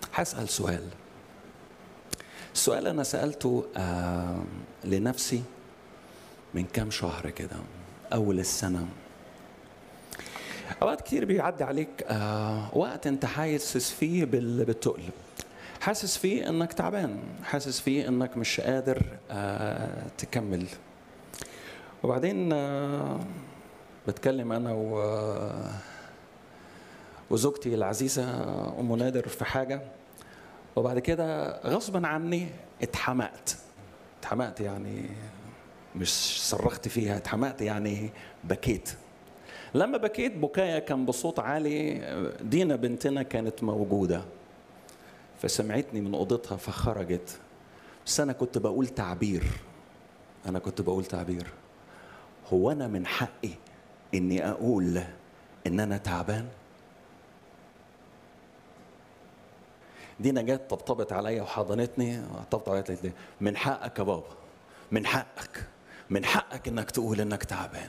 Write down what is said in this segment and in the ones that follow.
هسأل سؤال السؤال أنا سألته آه لنفسي من كام شهر كده أول السنة أوقات كتير بيعدي عليك آه وقت أنت حاسس فيه بال- بالتقل حاسس فيه إنك تعبان حاسس فيه إنك مش قادر آه تكمل وبعدين آه بتكلم أنا و وزوجتي العزيزة أم نادر في حاجة وبعد كده غصبا عني اتحمقت اتحمقت يعني مش صرخت فيها اتحمقت يعني بكيت لما بكيت بكايا كان بصوت عالي دينا بنتنا كانت موجودة فسمعتني من أوضتها فخرجت بس أنا كنت بقول تعبير أنا كنت بقول تعبير هو أنا من حقي إني أقول إن أنا تعبان دينا جت طبطبت عليا وحضنتني طبطبت عليا قالت لي من حقك يا بابا من حقك من حقك انك تقول انك تعبان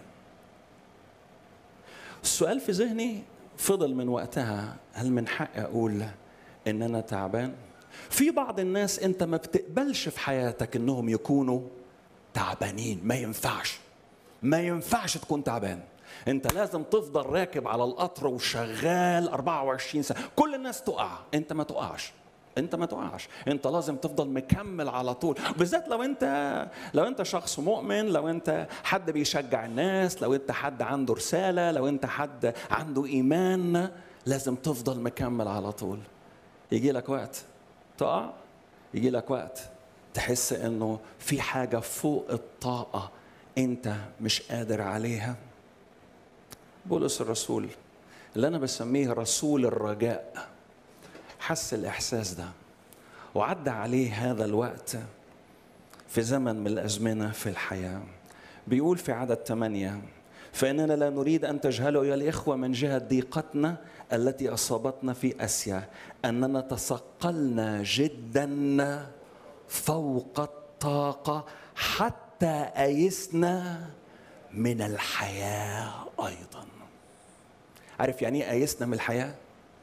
السؤال في ذهني فضل من وقتها هل من حقي اقول ان انا تعبان في بعض الناس انت ما بتقبلش في حياتك انهم يكونوا تعبانين ما ينفعش ما ينفعش تكون تعبان انت لازم تفضل راكب على القطر وشغال 24 ساعه كل الناس تقع انت ما تقعش انت ما تقعش انت لازم تفضل مكمل على طول بالذات لو انت لو انت شخص مؤمن لو انت حد بيشجع الناس لو انت حد عنده رساله لو انت حد عنده ايمان لازم تفضل مكمل على طول يجي لك وقت تقع يجي لك وقت تحس انه في حاجه فوق الطاقه انت مش قادر عليها بولس الرسول اللي انا بسميه رسول الرجاء حس الاحساس ده وعدى عليه هذا الوقت في زمن من الازمنه في الحياه بيقول في عدد ثمانيه فاننا لا نريد ان تجهلوا ايها الاخوه من جهه ضيقتنا التي اصابتنا في اسيا اننا تثقلنا جدا فوق الطاقه حتى ايسنا من الحياه ايضا عارف يعني ايه ايسنا من الحياه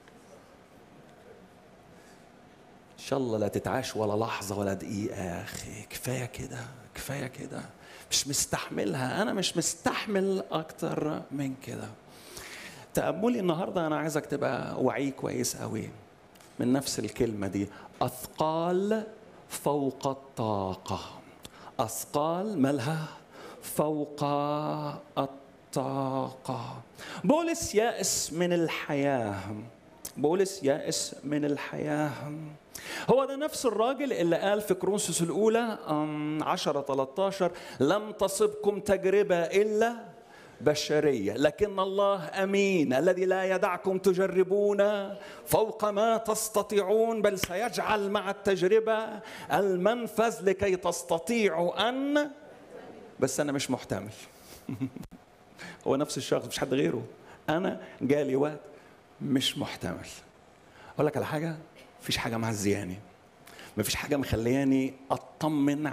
ان شاء الله لا تتعاش ولا لحظه ولا دقيقه يا اخي كفايه كده كفايه كده مش مستحملها انا مش مستحمل اكتر من كده تاملي النهارده انا عايزك تبقى وعي كويس قوي من نفس الكلمه دي اثقال فوق الطاقه اثقال مالها فوق الطاقه بولس يائس من الحياه بولس يائس من الحياه هو ده نفس الراجل اللي قال في كرونسوس الأولى 10 13 لم تصبكم تجربة إلا بشرية لكن الله أمين الذي لا يدعكم تجربون فوق ما تستطيعون بل سيجعل مع التجربة المنفذ لكي تستطيعوا أن بس أنا مش محتمل هو نفس الشخص مش حد غيره أنا جالي وقت مش محتمل أقول لك على حاجة مفيش حاجة معزياني مفيش حاجة مخلياني أطمن